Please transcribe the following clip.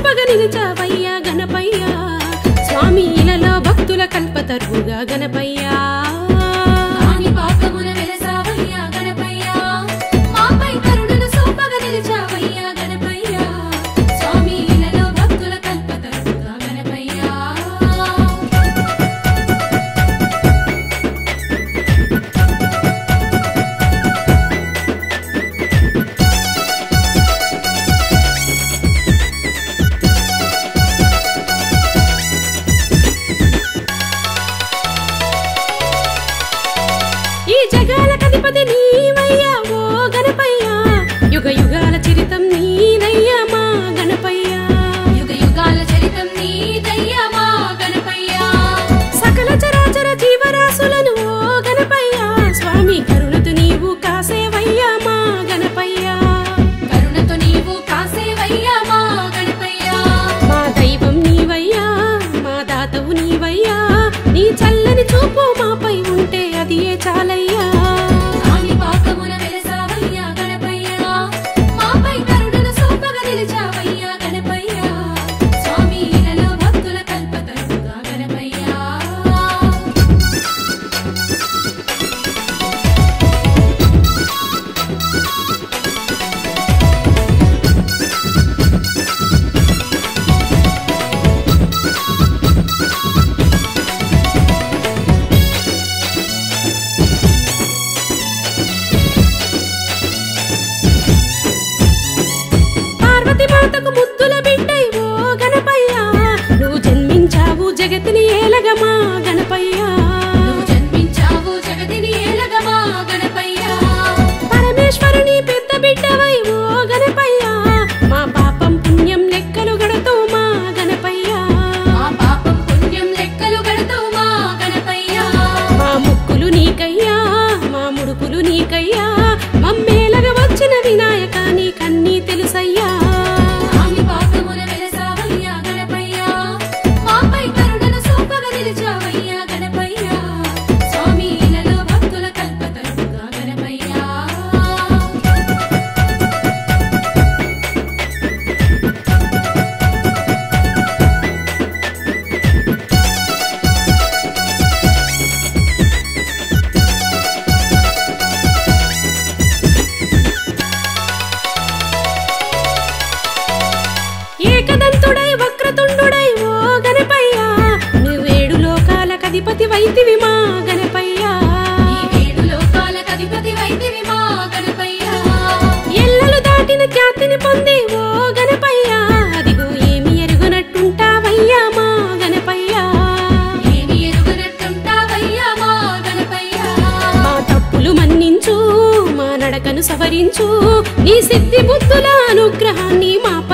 చూపగా నిలిచావయ్యా గణపయ్యా స్వామి ఇలలో భక్తుల కల్పతరువుగా గణపయ్యా కాని పాపమున వెలసావయ్యా గణపయ్యా మాపై కరుణను సూపగ నిలిచావయ్యా గణపయ్యా స్వామి ఇలలో భక్తుల కల్పతరుగా గణపయ్యా ఈ జగాల కధిపతి నీవయ్యా ఓ గణపయ్యా యుగ యుగాల చరితం నీదయ్యా మా గణపయ్యా యుగ యుగాల చరితం నీదయ్యా మా గణపయ్యా సకల చరాచర జీవరాశులను ఓ గణపయ్యా స్వామి కరుణతో నీవు కాసేవయ్యా మా గణపయ్యా కరుణతో నీవు కాసేవయ్యా మా గణపయ్యా మా దైవం నీవయ్యా మా దాతవు నీవయ్యా నీ చల్లని చూపు మాపై ఉంటే అది ఏ చాలయ్యా కాని పాపమున వెలసావయ్యా గణపయ్యా మాపై కరుణను సూపగ నిలిచావయ్యా గణపయ్యా స్వామి ఇలలో భక్తుల కల్పతరుగా గణపయ్యా పార్వతి మాతకు ముద్దుల బిడ్డై ఓ గణపయ్యా నువ్వు జన్మించావు జగతిని ఏలగమా గణపయ్యా నువ్వు జన్మించావు జగతిని ఏలగమా గణపయ్యా పరమేశ్వరుని పెద్ద బిడ్డవై ఓ గణపయ్యా మా పాపం పుణ్యం లెక్కలు గడతూ మా గణపయ్యా మా పాపం పుణ్యం లెక్కలు గడతావు మా గణపయ్యా మా ముక్కులు నీకయ్యా మా ముడుపులు నీకయ్యా మమ్మేలగ వచ్చిన వినాయక నీకన్నీ తెలుసయ్యా కాని పాపమున వెలసావయ్యా గణపయ్యా మాపై కరుణను సూపగ నిలిచావయ్యా గణపయ్యా స్వామి ఇలలో భక్తుల కల్పతరుగా గణపయ్యా ఏకదంతుడై వక్రతుండుడై ఓ గణపయ్యా నువ్వేడు లోకాల కధిపతి వైతివి మా గణపయ్యా ఈ ఏడు లోకాలకు అధిపతి వైద్యవి మా గణపయ్యా ఎల్లలు దాటిన ఖ్యాతిని పొంది ఓ గణపయ్యా అదిగో ఏమి ఎరుగునట్టుంటావయ్యా మా గణపయ్యా ఏమి ఎరుగనట్టుంటావయ్యా మా గణపయ్యా మా తప్పులు మన్నించు మా నడకను సవరించు నీ సిద్ధి బుద్ధుల అనుగ్రహాన్ని మా